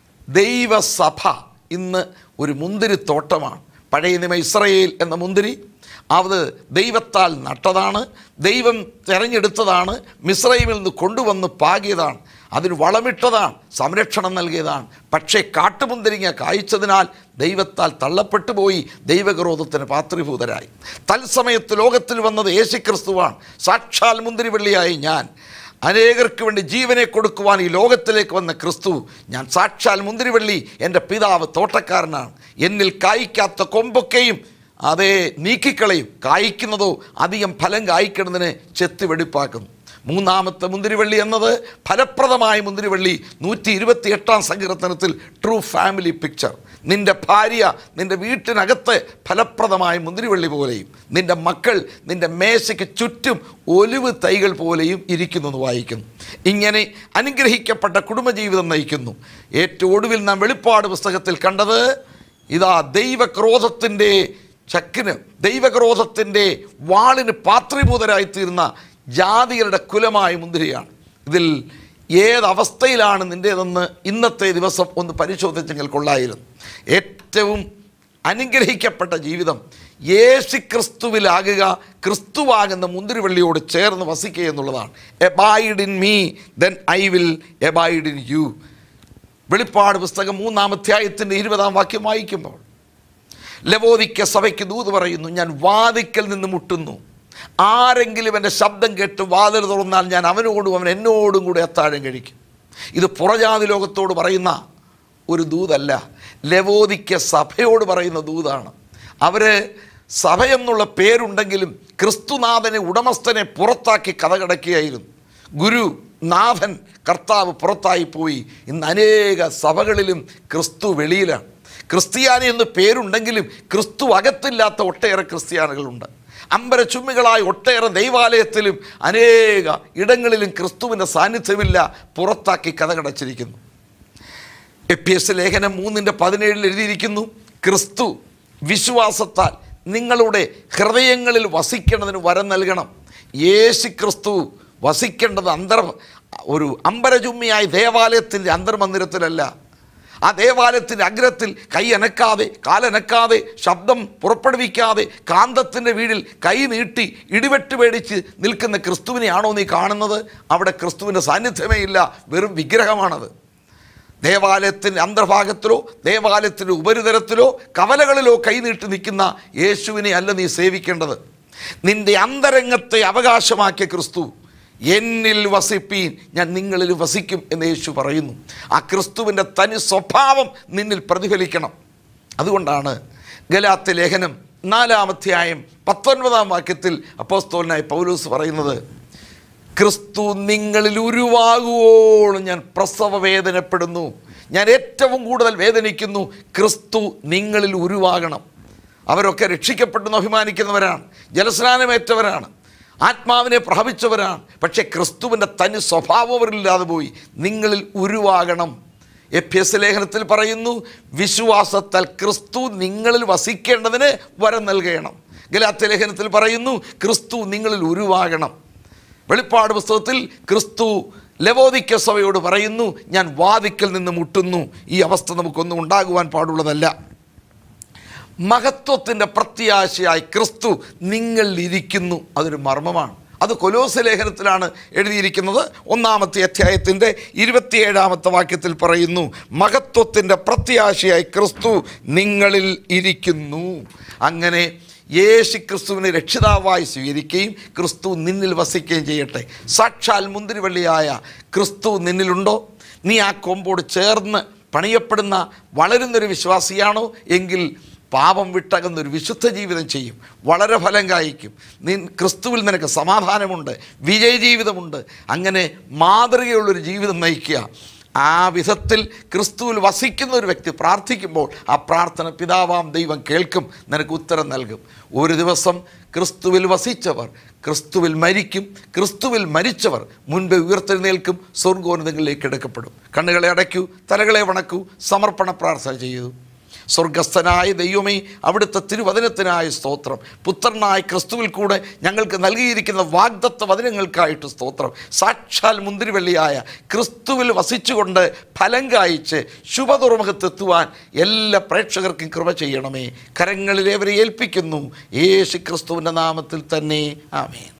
ദൈവസഭ ഇന്ന് ഒരു മുന്തിരിത്തോട്ടമാണ് പഴയ നിയമ ഇസ്രയേൽ എന്ന മുന്തിരി അത് ദൈവത്താൽ നട്ടതാണ് ദൈവം തിരഞ്ഞെടുത്തതാണ് മിശ്രൈമിൽ നിന്ന് കൊണ്ടുവന്ന് പാകിയതാണ് അതിന് വളമിട്ടതാണ് സംരക്ഷണം നൽകിയതാണ് പക്ഷേ കാട്ടുമുന്തിരിങ്ങ കായ്ച്ചതിനാൽ ദൈവത്താൽ തള്ളപ്പെട്ടു പോയി ദൈവക്രോധത്തിന് പാത്രീഭൂതരായി തത്സമയത്ത് ലോകത്തിൽ വന്നത് യേശുക്രിസ്തുവാണ് സാക്ഷാൽ മുന്തിരിവള്ളിയായി ഞാൻ അനേകർക്ക് വേണ്ടി ജീവനെ കൊടുക്കുവാൻ ഈ ലോകത്തിലേക്ക് വന്ന ക്രിസ്തു ഞാൻ സാക്ഷാൽ മുന്തിരിവള്ളി എൻ്റെ പിതാവ് തോട്ടക്കാരനാണ് എന്നിൽ കായ്ക്കാത്ത കൊമ്പൊക്കെയും അതേ നീക്കിക്കളയും കായ്ക്കുന്നതോ അധികം ഫലം കായ്ക്കുന്നതിന് ചെത്തി വെടിപ്പാക്കുന്നു മൂന്നാമത്തെ മുന്തിരിവള്ളി എന്നത് ഫലപ്രദമായ മുന്തിരിവള്ളി നൂറ്റി ഇരുപത്തി എട്ടാം സങ്കീർത്തനത്തിൽ ട്രൂ ഫാമിലി പിക്ചർ നിൻ്റെ ഭാര്യ നിൻ്റെ വീട്ടിനകത്ത് ഫലപ്രദമായ മുന്തിരിവള്ളി പോലെയും നിൻ്റെ മക്കൾ നിൻ്റെ മേശയ്ക്ക് ചുറ്റും ഒലിവ് തൈകൾ പോലെയും ഇരിക്കുന്നു എന്ന് വായിക്കുന്നു ഇങ്ങനെ അനുഗ്രഹിക്കപ്പെട്ട കുടുംബജീവിതം നയിക്കുന്നു ഏറ്റവും ഒടുവിൽ നാം വെളിപ്പാട് പുസ്തകത്തിൽ കണ്ടത് ഇതാ ദൈവക്രോധത്തിൻ്റെ ചക്കിന് ദൈവക്രോധത്തിൻ്റെ വാളിന് പാത്രീഭൂതരായിത്തീർന്ന ജാതികളുടെ കുലമായ മുന്തിരിയാണ് ഇതിൽ ഏതവസ്ഥയിലാണ് നിൻ്റേതെന്ന് ഇന്നത്തെ ദിവസം ഒന്ന് പരിശോധിച്ചെങ്കിൽ കൊള്ളായിരുന്നു ഏറ്റവും അനുഗ്രഹിക്കപ്പെട്ട ജീവിതം യേശു ക്രിസ്തുവിലാകുക ക്രിസ്തുവാകുന്ന മുന്തിരിവള്ളിയോട് ചേർന്ന് വസിക്കുക എന്നുള്ളതാണ് abide in me then I will abide in you വെളിപ്പാട് പുസ്തകം മൂന്നാം അധ്യായത്തിൻ്റെ ഇരുപതാം വാക്യം വായിക്കുമ്പോൾ ലവോദിക്ക സഭയ്ക്ക് ദൂത് പറയുന്നു ഞാൻ വാതിക്കൽ നിന്ന് മുട്ടുന്നു ആരെങ്കിലും എൻ്റെ ശബ്ദം കേട്ട് വാതിൽ തുറന്നാൽ ഞാൻ അവനോടും അവൻ എന്നോടും കൂടെ അത്താഴം കഴിക്കും ഇത് പുറജാതി ലോകത്തോട് പറയുന്ന ഒരു ദൂതല്ല ലവോദിക്ക സഭയോട് പറയുന്ന ദൂതാണ് അവർ സഭയെന്നുള്ള പേരുണ്ടെങ്കിലും ക്രിസ്തുനാഥനെ ഉടമസ്ഥനെ പുറത്താക്കി കഥ കിടക്കുകയായിരുന്നു ഗുരു നാഥൻ കർത്താവ് പുറത്തായി പോയി ഇന്ന് അനേക സഭകളിലും ക്രിസ്തു വെളിയിലാണ് ക്രിസ്ത്യാനി എന്ന് പേരുണ്ടെങ്കിലും ക്രിസ്തു അകത്തില്ലാത്ത ഒട്ടേറെ ക്രിസ്ത്യാനികളുണ്ട് അമ്പരചുമ്മികളായ ഒട്ടേറെ ദൈവാലയത്തിലും അനേക ഇടങ്ങളിലും ക്രിസ്തുവിൻ്റെ സാന്നിധ്യമില്ല പുറത്താക്കി കഥ കടച്ചിരിക്കുന്നു എ പി എസ് ലേഖനം മൂന്നിൻ്റെ പതിനേഴിൽ എഴുതിയിരിക്കുന്നു ക്രിസ്തു വിശ്വാസത്താൽ നിങ്ങളുടെ ഹൃദയങ്ങളിൽ വസിക്കേണ്ടതിന് വരം നൽകണം യേശു ക്രിസ്തു വസിക്കേണ്ടത് അന്തർ ഒരു അമ്പരചുമ്മിയായ ദേവാലയത്തിൻ്റെ അന്തർമന്ദിരത്തിലല്ല ആ ദേവാലയത്തിൻ്റെ അഗ്രത്തിൽ കൈ അനക്കാതെ കാലനക്കാതെ ശബ്ദം പുറപ്പെടുവിക്കാതെ കാന്തത്തിൻ്റെ വീടിൽ കൈ നീട്ടി ഇടിവെട്ട് പേടിച്ച് നിൽക്കുന്ന ക്രിസ്തുവിനെയാണോ നീ കാണുന്നത് അവിടെ ക്രിസ്തുവിൻ്റെ സാന്നിധ്യമേ ഇല്ല വെറും വിഗ്രഹമാണത് ദേവാലയത്തിൻ്റെ അന്തർഭാഗത്തിലോ ദേവാലയത്തിൻ്റെ ഉപരിതലത്തിലോ കവലകളിലോ കൈനീട്ടി നിൽക്കുന്ന യേശുവിനെ അല്ല നീ സേവിക്കേണ്ടത് നിന്റെ അന്തരംഗത്തെ അവകാശമാക്കിയ ക്രിസ്തു എന്നിൽ വസിപ്പീൻ ഞാൻ നിങ്ങളിൽ വസിക്കും എന്ന് യേശു പറയുന്നു ആ ക്രിസ്തുവിൻ്റെ തനി സ്വഭാവം നിന്നിൽ പ്രതിഫലിക്കണം അതുകൊണ്ടാണ് ഗലാത്ത് ലേഖനം നാലാമധ്യായം പത്തൊൻപതാം വാക്യത്തിൽ അപ്പോസ്തോലനായ പൗലൂസ് പറയുന്നത് ക്രിസ്തു നിങ്ങളിൽ ഉരുവാകുവോളം ഞാൻ പ്രസവ വേദനപ്പെടുന്നു ഞാൻ ഏറ്റവും കൂടുതൽ വേദനിക്കുന്നു ക്രിസ്തു നിങ്ങളിൽ ഉരുവാകണം അവരൊക്കെ രക്ഷിക്കപ്പെടുന്നു അഭിമാനിക്കുന്നവരാണ് ജലസ്നാനമേറ്റവരാണ് ആത്മാവിനെ പ്രാപിച്ചവരാണ് പക്ഷേ ക്രിസ്തുവിൻ്റെ തനി സ്വഭാവം അവരില്ലാതെ പോയി നിങ്ങളിൽ ഉരുവാകണം എഫ് എസ് ലേഖനത്തിൽ പറയുന്നു വിശ്വാസത്താൽ ക്രിസ്തു നിങ്ങളിൽ വസിക്കേണ്ടതിന് വരം നൽകണം ഗലാത്ത ലേഖനത്തിൽ പറയുന്നു ക്രിസ്തു നിങ്ങളിൽ ഉരുവാകണം വെളിപ്പാട് പുസ്തകത്തിൽ ക്രിസ്തു ലവോദിക്ക സഭയോട് പറയുന്നു ഞാൻ വാതിക്കൽ നിന്ന് മുട്ടുന്നു ഈ അവസ്ഥ നമുക്കൊന്നും ഉണ്ടാകുവാൻ പാടുള്ളതല്ല മഹത്വത്തിൻ്റെ പ്രത്യാശയായി ക്രിസ്തു നിങ്ങളിൽ ഇരിക്കുന്നു അതൊരു മർമ്മമാണ് അത് കൊലോസ് ലേഖനത്തിലാണ് എഴുതിയിരിക്കുന്നത് ഒന്നാമത്തെ അധ്യായത്തിൻ്റെ ഇരുപത്തിയേഴാമത്തെ വാക്യത്തിൽ പറയുന്നു മഹത്വത്തിൻ്റെ പ്രത്യാശയായി ക്രിസ്തു നിങ്ങളിൽ ഇരിക്കുന്നു അങ്ങനെ യേശു ക്രിസ്തുവിനെ രക്ഷിതാവായി സ്വീകരിക്കുകയും ക്രിസ്തു നിന്നിൽ വസിക്കുകയും ചെയ്യട്ടെ സാക്ഷാൽ മുന്തിരിവള്ളിയായ ക്രിസ്തു നിന്നിലുണ്ടോ നീ ആ കൊമ്പോട് ചേർന്ന് പണിയപ്പെടുന്ന വളരുന്നൊരു വിശ്വാസിയാണോ എങ്കിൽ പാപം വിട്ടകുന്നൊരു വിശുദ്ധ ജീവിതം ചെയ്യും വളരെ ഫലം കായ്ക്കും നീ ക്രിസ്തുവിൽ നിനക്ക് സമാധാനമുണ്ട് വിജയ ജീവിതമുണ്ട് അങ്ങനെ മാതൃകയുള്ളൊരു ജീവിതം നയിക്കുക ആ വിധത്തിൽ ക്രിസ്തുവിൽ വസിക്കുന്ന ഒരു വ്യക്തി പ്രാർത്ഥിക്കുമ്പോൾ ആ പ്രാർത്ഥന പിതാവാം ദൈവം കേൾക്കും നിനക്ക് ഉത്തരം നൽകും ഒരു ദിവസം ക്രിസ്തുവിൽ വസിച്ചവർ ക്രിസ്തുവിൽ മരിക്കും ക്രിസ്തുവിൽ മരിച്ചവർ മുൻപ് ഉയർത്തെഴുന്നേൽക്കും സ്വർഗോന്നതങ്ങളിലേക്ക് എടുക്കപ്പെടും കണ്ണുകളെ അടയ്ക്കൂ തലകളെ വണക്കൂ സമർപ്പണ പ്രാർത്ഥന ചെയ്യൂ സ്വർഗസ്ഥനായ ദൈവമേ അവിടുത്തെ തിരുവചനത്തിനായ സ്തോത്രം പുത്രനായ ക്രിസ്തുവിൽ കൂടെ ഞങ്ങൾക്ക് നൽകിയിരിക്കുന്ന വാഗ്ദത്ത വചനങ്ങൾക്കായിട്ട് സ്തോത്രം സാക്ഷാൽ മുന്തിരിവെള്ളിയായ ക്രിസ്തുവിൽ വസിച്ചുകൊണ്ട് ഫലം കായ്ച്ച് ശുഭതുറമുഖത്തെത്തുവാൻ എല്ലാ പ്രേക്ഷകർക്കും കൃപ ചെയ്യണമേ കരങ്ങളിലേവരെ ഏൽപ്പിക്കുന്നു യേശു ക്രിസ്തുവിൻ്റെ നാമത്തിൽ തന്നെ ആമേൻ